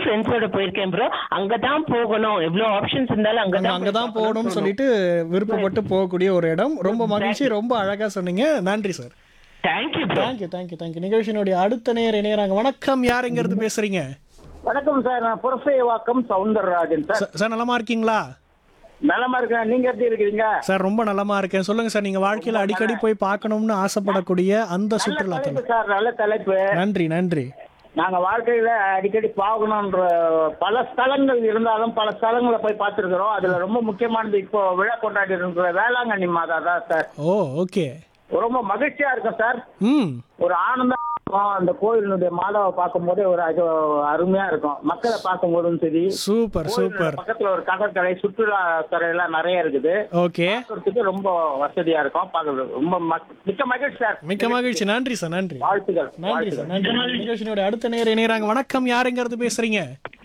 ஃப்ரெண்ட்ஸோட போயிருக்கேன் ப்ரோ அங்கதான் போகணும் எவ்வளவு ஆப்ஷன்ஸ் இருந்தாலும் அங்க அங்கதான் அங்கதான் போகணும்னு சொல்லிட்டு விருப்பப்பட்டு போகக்கூடிய ஒரு இடம் ரொம்ப மகிழ்ச்சி ரொம்ப அழகா சொன்னீங்க நன்றி sir thank you bro thank you thank you thank you நிகழ்ச்சியினுடைய அடுத்த நேர் இணையறாங்க வணக்கம் யார் எங்க இருந்து பேசுறீங்க வணக்கம் சார் நான் Purasaivakkam Soundararajan sir sir, sir நலமா இருக்கீங்களா நலமா இருக்கேன் நீங்க எப்படி இருக்கிறீங்க சார் ரொம்ப நலமா இருக்கேன் சொல்லுங்க சார் நீங்க வாழ்க்கையில அடிக்கடி போய் பார்க்கணும்னு ஆசைப்படக்கூடிய அந்த நல்ல சுற்றுலா தலைப்பு தலம் சார் நல்ல தலைப்பு நன்றி நன்றி நாங்க வாழ்க்கையில அடிக்கடி பார்க்கணுன்ற பல ஸ்தலங்கள் இருந்தாலும் பல ஸ்தலங்களை போய் பார்த்திருக்கிறோம் அதுல ரொம்ப முக்கியமானது இப்போ விழா கொண்டாடி இருக்கிற வேளாங்கண்ணி மாதா தான் சார் ஓ ஓகே ரொம்ப மகிழ்ச்சியா இருக்கும் சார் ம் ஒரு ஆனந்தம் இருக்கும் அந்த கோயிலினுடைய மாதாவை பார்க்கும் போதே ஒரு அது அருமையா இருக்கும் மக்களை பார்க்கும் போதும் சரி சூப்பர் கோயில் சூப்பர் பக்கத்துல ஒரு கடற்கரை சுற்றுலா துறை எல்லாம் நிறைய இருக்குது ஓகே பார்க்கறதுக்கு ரொம்ப வசதியா இருக்கும் பார்க்கறது ரொம்ப மக்- மிக்க மகிழ்ச்சி சார் மிக்க மகிழ்ச்சி நன்றி சார் நன்றி வாழ்த்துக்கள் நன்றி சார் நன்றி நிகழ்ச்சியோட அடுத்த நேர் இணையறாங்க வணக்கம் யார் எங்க இருந்து பேசுறீங்க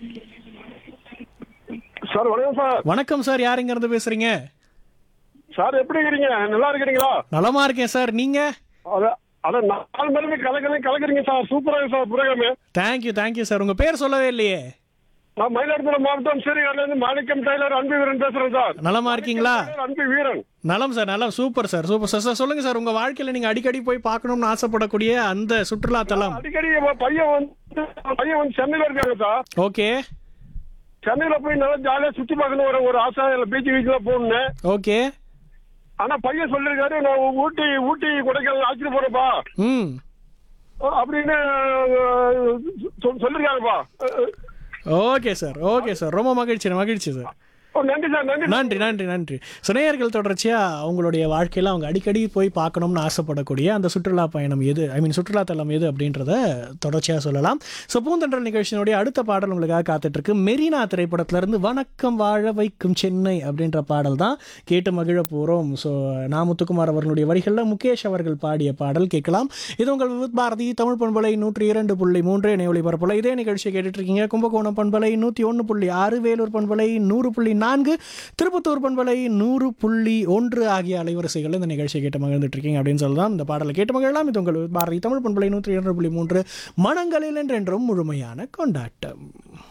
சார் வணக்கம் சார் வணக்கம் சார் யார் எங்க இருந்து பேசுறீங்க சார் எப்படி இருக்கிறீங்க நல்லா இருக்கிறீங்களா நலமா இருக்கேன் சார் நீங்க அத அத நாலு மணிக்கு கலக்கிறீங்க கலக்குறீங்க சார் சூப்பரா இருக்கு sir program thank you thank you sir உங்க பேர் சொல்லவே இல்லையே நான் மயிலாடுதுறை மாவட்டம் சீர்காழில இருந்து மாணிக்கம் டெய்லர் அன்பு வீரன் பேசுறேன் சார் நலமா இருக்கீங்களா அன்பு வீரன் நலம் சார் நலம் super sir super sir sir சொல்லுங்க சார் உங்க வாழ்க்கையில நீங்க அடிக்கடி போய் பார்க்கணும்னு ஆசைப்படக்கூடிய அந்த சுற்றுலா தலம் அடிக்கடி என் பையன் வந்து பையன் வந்து சென்னையில இருக்காங்க சார் ஓகே சென்னையில போய் நல்லா ஜாலியா சுத்தி பார்க்கணும் ஒரு ஒரு ஆசை பீச் பீச்ல போகணும்னு ஓகே ஆனா பையன் சொல்லிருக்காரு நான் ஊட்டி ஊட்டி கொடைக்கானல் அழைச்சிட்டு போறேன்ப்பா ம் அப்படின்னு அஹ், சொல்- சொல்லிருக்காருப்பா அஹ், ஓகே சார் ஓகே சார் ரொம்ப மகிழ்ச்சி மகிழ்ச்சி சார் அஹ், நன்றி சார் நன்றி நன்றி நன்றி நன்றி சினையர்கள் தொடர்ச்சியாக அவங்களுடைய வாழ்க்கையில் அவங்க அடிக்கடி போய் பார்க்கணும்னு ஆசைப்படக்கூடிய அந்த சுற்றுலா பயணம் எது ஐ மீன் சுற்றுலா தலம் எது அப்படின்றத தொடர்ச்சியாக சொல்லலாம் ஸோ பூந்தன்றல் நிகழ்ச்சியினுடைய அடுத்த பாடல் உங்களுக்காக காத்துட்ருக்கு மெரினா திரைப்படத்திலிருந்து வணக்கம் வாழ வைக்கும் சென்னை அப்படின்ற பாடல் தான் கேட்டு மகிழ போகிறோம் ஸோ நா முத்துக்குமார் அவர்களுடைய வரிகளில் முகேஷ் அவர்கள் பாடிய பாடல் கேட்கலாம் இது உங்கள் விவித் பாரதி தமிழ் பண்பலை நூற்றி இரண்டு புள்ளி மூன்று இணை ஒளிபரப்புல இதே நிகழ்ச்சியை கேட்டுட்டு இருக்கீங்க கும்பகோணம் பண்பலை நூற்றி ஒன்று புள்ளி ஆறு வேலூர் பண்பலை நூறு புள்ளி நான்கு திருப்பத்தூர் பண்பலை நூறு புள்ளி ஒன்று ஆகிய அலைவரிசைகளில் இந்த நிகழ்ச்சியை கேட்டு மகிழ்ந்துட்டு இருக்கீங்க அப்படின்னு சொல்லலாம் இந்த பாடலை கேட்டு மகிழலாம் இது உங்கள் பாரதி தமிழ் பண்பலை நூற்றி இரண்டு புள்ளி மூன்று மனங்களில் என்றென்றும் முழுமையான கொண்டாட்டம்